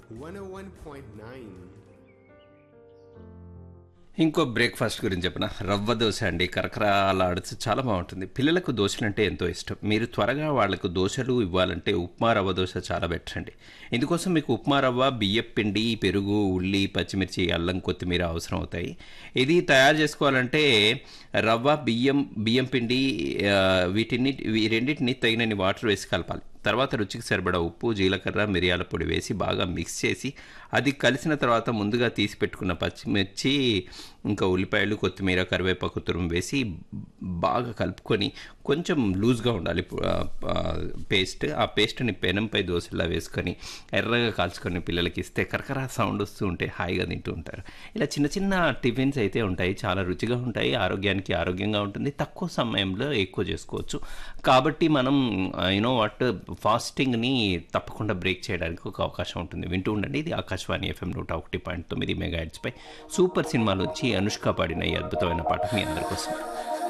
101.9 ఇంకో బ్రేక్ఫాస్ట్ గురించి చెప్పిన రవ్వ దోశ అండి కరకరాలాడుతూ చాలా బాగుంటుంది పిల్లలకు దోశలు అంటే ఎంతో ఇష్టం మీరు త్వరగా వాళ్ళకు దోశలు ఇవ్వాలంటే ఉప్మా రవ్వ దోశ చాలా బెటర్ అండి ఇందుకోసం మీకు ఉప్మా రవ్వ బియ్యం పిండి పెరుగు ఉల్లి పచ్చిమిర్చి అల్లం కొత్తిమీర అవసరం అవుతాయి ఇది తయారు చేసుకోవాలంటే రవ్వ బియ్యం బియ్యం పిండి ఆ, వీటిని ఈ రెండింటిని తగినన్ని వాటర్ వేసి కలపాలి తర్వాత రుచికి సరిపడా ఉప్పు జీలకర్ర మిరియాల పొడి వేసి బాగా మిక్స్ చేసి అది కలిసిన తర్వాత ముందుగా తీసి పెట్టుకున్న పచ్చిమిర్చి ఇంకా ఉల్లిపాయలు కొత్తిమీర కరివేపాకు తురుము వేసి బాగా కలుపుకొని కొంచెం లూజ్గా ఉండాలి పేస్ట్ ఆ పేస్ట్ని పెనంపై దోశలా వేసుకొని ఎర్రగా కాల్చుకొని పిల్లలకి ఇస్తే కరకర సౌండ్ వస్తూ ఉంటే హాయిగా తింటూ ఉంటారు ఇలా చిన్న చిన్న టిఫిన్స్ అయితే ఉంటాయి చాలా రుచిగా ఉంటాయి ఆరోగ్యానికి ఆరోగ్యంగా ఉంటుంది తక్కువ సమయంలో ఎక్కువ చేసుకోవచ్చు కాబట్టి మనం యూనో వాట్ ఫాస్టింగ్ని తప్పకుండా బ్రేక్ చేయడానికి ఒక అవకాశం ఉంటుంది వింటూ ఉండండి ఇది ఆకాశవాణి ఎఫ్ఎం నూట ఒకటి పాయింట్ తొమ్మిది మెగా పై సూపర్ సినిమాలోంచి అనుష్క పాడిన ఈ అద్భుతమైన పాట మీ అందరి కోసం